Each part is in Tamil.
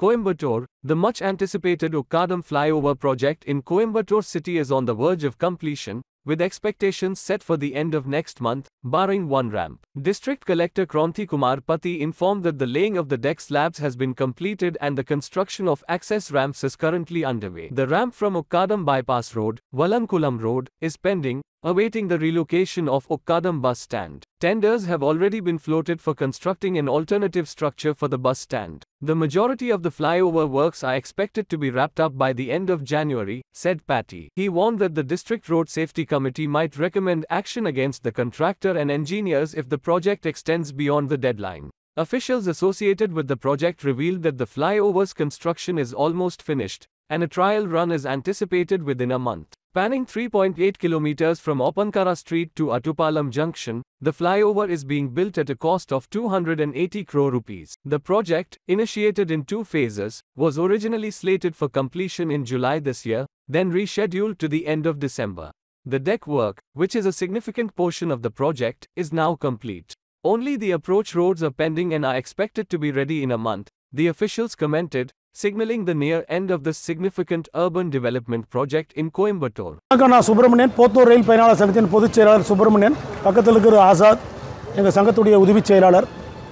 Coimbatore, the much anticipated Ukkadam flyover project in Coimbatore city is on the verge of completion, with expectations set for the end of next month, barring one ramp. District Collector Kranti Kumar Pati informed that the laying of the deck slabs has been completed and the construction of access ramps is currently underway. The ramp from Ukkadam Bypass Road, Valankulam Road, is pending, awaiting the relocation of Ukkadam bus stand. Tenders have already been floated for constructing an alternative structure for the bus stand. The majority of the flyover works are expected to be wrapped up by the end of January, said Patty. He warned that the District Road Safety Committee might recommend action against the contractor and engineers if the project extends beyond the deadline. Officials associated with the project revealed that the flyover's construction is almost finished, and a trial run is anticipated within a month. Spanning 3.8 kilometers from Opankara Street to Atupalam Junction, the flyover is being built at a cost of 280 crore rupees. The project, initiated in two phases, was originally slated for completion in July this year, then rescheduled to the end of December. The deck work, which is a significant portion of the project, is now complete. Only the approach roads are pending and are expected to be ready in a month, the officials commented, signaling the near end of this significant urban development project in Coimbatore. வணக்கம் நான் சுப்பிரமணியன் போத்தூர் ரயில் பயனாளர் சங்கத்தின் பொதுச் செயலாளர் சுப்பிரமணியன் பக்கத்தில் இருக்கிற ஆசாத் எங்கள் சங்கத்துடைய உதவிச் செயலாளர்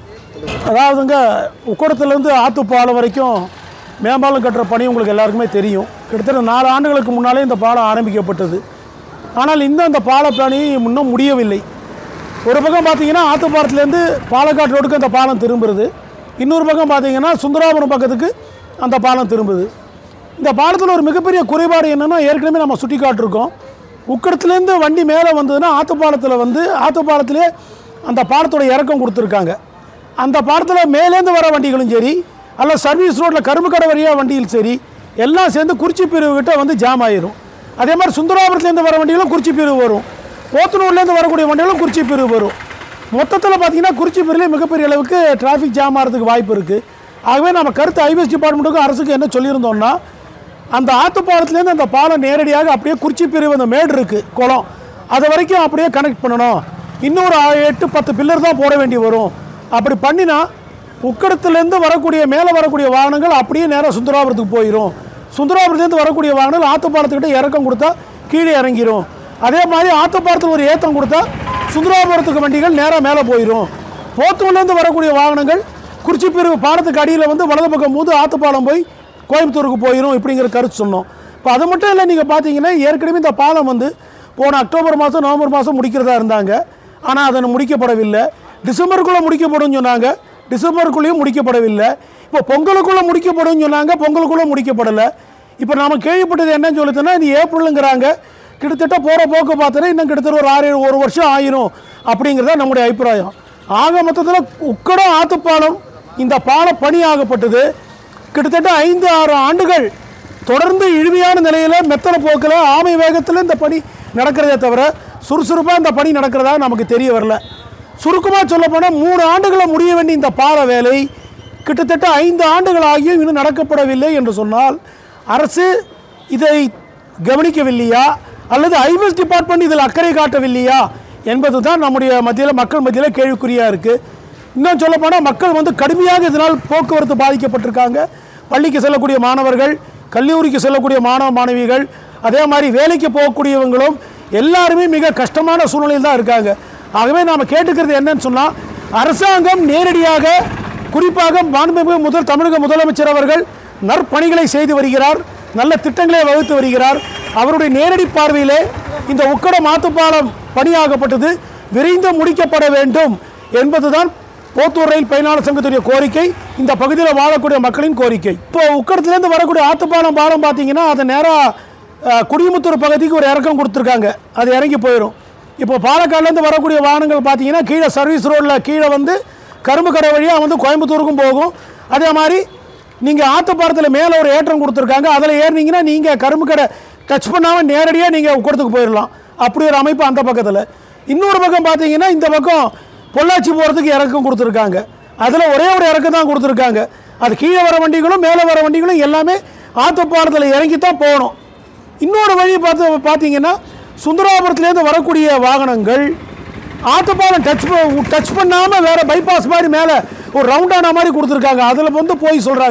அதாவதுங்க உக்கடத்துலேருந்து ஆத்துப்பாலம் வரைக்கும் மேம்பாலம் கட்டுற பணி உங்களுக்கு எல்லாருக்குமே தெரியும் கிட்டத்தட்ட நாலு ஆண்டுகளுக்கு முன்னாலே இந்த பாலம் ஆரம்பிக்கப்பட்டது ஆனால் இன்னும் அந்த பால பணி இன்னும் முடியவில்லை ஒரு பக்கம் பார்த்தீங்கன்னா ஆத்துப்பாலத்துலேருந்து பாலக்காடு ரோடுக்கு அந்த பாலம் திரும்புறது இன்னொரு பக்கம் பார்த்தீங்கன்னா சுந்தராபுரம் பக்கத்துக்கு அந்த பாலம் திரும்புது இந்த பாலத்தில் ஒரு மிகப்பெரிய குறைபாடு என்னென்னா ஏற்கனவே நம்ம சுட்டி காட்டிருக்கோம் உக்கடத்துலேருந்து வண்டி மேலே வந்ததுன்னா ஆத்துப்பாலத்தில் வந்து ஆத்துப்பாலத்திலே அந்த பாலத்தோட இறக்கம் கொடுத்துருக்காங்க அந்த பாலத்தில் மேலேருந்து வர வண்டிகளும் சரி அல்ல சர்வீஸ் ரோட்டில் கரும்பு கடை வழியாக வண்டியில் சரி எல்லாம் சேர்ந்து குறிச்சி பிரிவு கிட்ட வந்து ஜாம் ஆயிரும் அதே மாதிரி சுந்தராபுரத்துலேருந்து வர வண்டிகளும் குறிச்சி பிரிவு வரும் போத்தனூர்லேருந்து வரக்கூடிய வண்டிகளும் குறிச்சி பிரிவு வரும் மொத்தத்தில் பார்த்தீங்கன்னா குறிச்சி பிரிவில் மிகப்பெரிய அளவுக்கு டிராஃபிக் ஜாம் ஆகிறதுக்கு வாய்ப்பு இருக்குது ஆகவே நம்ம கருத்து ஐபிஎஸ் டிபார்ட்மெண்ட்டுக்கும் அரசுக்கு என்ன சொல்லியிருந்தோம்னா அந்த ஆத்துப்பாலத்துலேருந்து அந்த பாலம் நேரடியாக அப்படியே குறிச்சி பிரிவு அந்த மேடு இருக்குது குளம் அது வரைக்கும் அப்படியே கனெக்ட் பண்ணணும் இன்னொரு ஆ- எட்டு பத்து பில்லர் தான் போட வேண்டி வரும் அப்படி பண்ணினா உக்கடத்துலேருந்து வரக்கூடிய மேலே வரக்கூடிய வாகனங்கள் அப்படியே நேராக சுந்தராபுரத்துக்கு போயிடும் சுந்தராபுரத்துலேருந்து வரக்கூடிய வாகனங்கள் ஆத்துப்பாலத்துக்கிட்ட இறக்கம் கொடுத்தா கீழே இறங்கிரும் அதே மாதிரி ஆத்துப்பாலத்தில் ஒரு ஏத்தம் கொடுத்தா சுந்தராபுரத்துக்கு வண்டிகள் நேராக மேலே போயிடும் போத்தூர்லேருந்து வரக்கூடிய வாகனங்கள் குறிச்சி பிரிவு பாலத்துக்கு அடியில் வந்து வலது பக்கம் மூது ஆத்துப்பாலம் போய் கோயம்புத்தூருக்கு போயிடும் இப்படிங்கிற கருத்து சொன்னோம் இப்போ அது மட்டும் இல்லை நீங்கள் பார்த்தீங்கன்னா ஏற்கனவே இந்த பாலம் வந்து போன அக்டோபர் மாதம் நவம்பர் மாதம் முடிக்கிறதா இருந்தாங்க ஆனால் அதனை முடிக்கப்படவில்லை டிசம்பருக்குள்ளே முடிக்கப்படும் சொன்னாங்க டிசம்பருக்குள்ளேயும் முடிக்கப்படவில்லை இப்போ பொங்கலுக்குள்ளே முடிக்கப்படும் சொன்னாங்க பொங்கலுக்குள்ளே முடிக்கப்படலை இப்போ நாம கேள்விப்பட்டது என்னன்னு சொல்லுதுன்னா இது ஏப்ரலுங்கிறாங்க கிட்டத்தட்ட போகிற போக்கு பார்த்தோன்னா இன்னும் கிட்டத்தட்ட ஒரு ஆறு ஏழு ஒரு வருஷம் ஆயிரும் அப்படிங்கிறத நம்முடைய அபிப்பிராயம் ஆக மொத்தத்தில் உக்கடம் ஆத்துப்பாலம் இந்த பாலம் பணி ஆகப்பட்டது கிட்டத்தட்ட ஐந்து ஆறு ஆண்டுகள் தொடர்ந்து இழிமையான நிலையில் மெத்தன போக்கில் ஆமை வேகத்தில் இந்த பணி நடக்கிறதே தவிர சுறுசுறுப்பாக இந்த பணி நடக்கிறதா நமக்கு தெரிய வரல சுருக்கமாக சொல்லப்போனால் மூணு ஆண்டுகளை முடிய வேண்டிய இந்த பால வேலை கிட்டத்தட்ட ஐந்து ஆண்டுகள் ஆகியும் இன்னும் நடக்கப்படவில்லை என்று சொன்னால் அரசு இதை கவனிக்கவில்லையா அல்லது ஐபிஎஸ் டிபார்ட்மெண்ட் இதில் அக்கறை காட்டவில்லையா என்பது தான் நம்முடைய மத்தியில் மக்கள் மத்தியில் கேள்விக்குறியாக இருக்குது இன்னும் சொல்லப்போனால் மக்கள் வந்து கடுமையாக இதனால் போக்குவரத்து பாதிக்கப்பட்டிருக்காங்க பள்ளிக்கு செல்லக்கூடிய மாணவர்கள் கல்லூரிக்கு செல்லக்கூடிய மாணவ மாணவிகள் அதே மாதிரி வேலைக்கு போகக்கூடியவங்களும் எல்லாருமே மிக கஷ்டமான சூழ்நிலையில் தான் இருக்காங்க ஆகவே நாம் கேட்டுக்கிறது என்னன்னு சொன்னால் அரசாங்கம் நேரடியாக குறிப்பாக மாண்புமிகு முதல் தமிழக முதலமைச்சர் அவர்கள் நற்பணிகளை செய்து வருகிறார் நல்ல திட்டங்களை வகுத்து வருகிறார் அவருடைய நேரடி பார்வையிலே இந்த உக்கட மாத்துப்பாலம் பணியாகப்பட்டது விரைந்து முடிக்கப்பட வேண்டும் என்பதுதான் போத்தூர் ரயில் பயனாளர் சங்கத்துடைய கோரிக்கை இந்த பகுதியில் வாழக்கூடிய மக்களின் கோரிக்கை இப்போ உக்கடத்துலேருந்து வரக்கூடிய ஆத்துப்பாலம் பாலம் பார்த்தீங்கன்னா அது நேராக குடிமுத்தூர் பகுதிக்கு ஒரு இறக்கம் கொடுத்துருக்காங்க அது இறங்கி போயிடும் இப்போ பாலக்காடுலேருந்து வரக்கூடிய வாகனங்கள் பார்த்தீங்கன்னா கீழே சர்வீஸ் ரோட்டில் கீழே வந்து கரும்பு கடை வழியாக வந்து கோயம்புத்தூருக்கும் போகும் அதே மாதிரி நீங்கள் ஆத்துப்பாலத்தில் மேலே ஒரு ஏற்றம் கொடுத்துருக்காங்க அதில் ஏறினீங்கன்னா நீங்கள் கரும்பு கடை டச் பண்ணாமல் நேரடியாக நீங்கள் உக்கடத்துக்கு போயிடலாம் அப்படி ஒரு அமைப்பு அந்த பக்கத்தில் இன்னொரு பக்கம் பார்த்தீங்கன்னா இந்த பக்கம் பொள்ளாச்சி போகிறதுக்கு இறக்கம் கொடுத்துருக்காங்க அதில் ஒரே ஒரு இறக்கம் தான் கொடுத்துருக்காங்க அது கீழே வர வண்டிகளும் மேலே வர வண்டிகளும் எல்லாமே ஆத்துப்பாலத்தில் இறங்கி தான் போகணும் இன்னொரு வழி பார்த்து பார்த்தீங்கன்னா சுந்தராபுரத்துலேருந்து வரக்கூடிய வாகனங்கள் ஆத்துப்பாலம் டச் டச் பண்ணாமல் வேறு பைபாஸ் மாதிரி மேலே ஒரு ரவுண்டான மாதிரி கொடுத்துருக்காங்க அதில் வந்து போய் சொல்கிறாங்க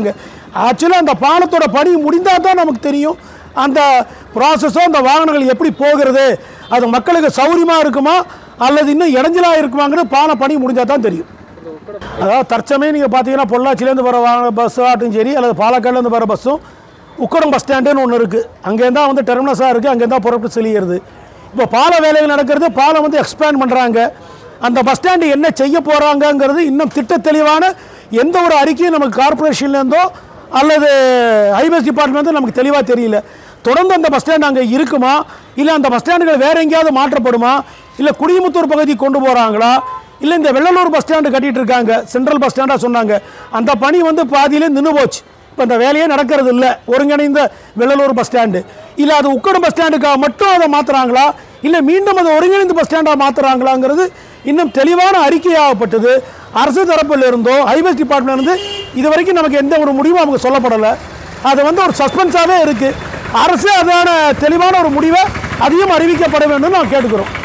ஆக்சுவலாக அந்த பாலத்தோட பணி முடிந்தால் தான் நமக்கு தெரியும் அந்த ப்ராசஸோ அந்த வாகனங்கள் எப்படி போகிறது அது மக்களுக்கு சௌரியமாக இருக்குமா அல்லது இன்னும் இடைஞ்சலாக இருக்குமாங்கிறது பாலம் பணி முடிஞ்சால் தான் தெரியும் அதாவது தற்சமயம் நீங்கள் பார்த்தீங்கன்னா பொள்ளாச்சிலேருந்து வர வாகன பஸ் ஆட்டும் சரி அல்லது பாலக்காடுலேருந்து வர பஸ்ஸும் உக்கடம் பஸ் ஸ்டாண்டுன்னு ஒன்று இருக்குது அங்கேருந்தா வந்து டெர்மினஸாக இருக்குது அங்கேருந்தா புறப்பட்டு செல்கிறது இப்போ பால வேலைகள் நடக்கிறது பாலம் வந்து எக்ஸ்பேண்ட் பண்ணுறாங்க அந்த பஸ் ஸ்டாண்டு என்ன செய்ய போகிறாங்கங்கிறது இன்னும் திட்ட தெளிவான எந்த ஒரு அறிக்கையும் நமக்கு கார்பரேஷன்லேருந்தோ அல்லது ஹைவேஸ் டிபார்ட்மெண்ட் நமக்கு தெளிவாக தெரியல தொடர்ந்து அந்த பஸ் ஸ்டாண்ட் அங்கே இருக்குமா இல்லை அந்த பஸ் ஸ்டாண்டுகள் வேற எங்கேயாவது மாற்றப்படுமா இல்லை குடிமுத்தூர் பகுதி கொண்டு போகிறாங்களா இல்லை இந்த வெள்ளலூர் பஸ் ஸ்டாண்டு கட்டிட்டு இருக்காங்க சென்ட்ரல் பஸ் ஸ்டாண்டாக சொன்னாங்க அந்த பணி வந்து பாதியிலே நின்று போச்சு இப்போ இந்த வேலையே நடக்கிறது இல்லை ஒருங்கிணைந்த வெள்ளலூர் பஸ் ஸ்டாண்டு இல்லை அது உக்கடம் பஸ் ஸ்டாண்டுக்காக மட்டும் அதை மாற்றுறாங்களா இல்லை மீண்டும் அதை ஒருங்கிணைந்த பஸ் ஸ்டாண்டாக மாற்றுறாங்களாங்கிறது இன்னும் தெளிவான அறிக்கையாகப்பட்டது அரசு தரப்பில் இருந்தோ ஹைவேஸ் டிபார்ட்மெண்ட் இருந்து இது வரைக்கும் நமக்கு எந்த ஒரு முடிவும் அவங்க சொல்லப்படலை அது வந்து ஒரு சஸ்பென்ஸாகவே இருக்குது அரசு அதான தெளிவான ஒரு முடிவை அதையும் அறிவிக்கப்பட வேண்டும் நாம் கேட்டுக்கிறோம்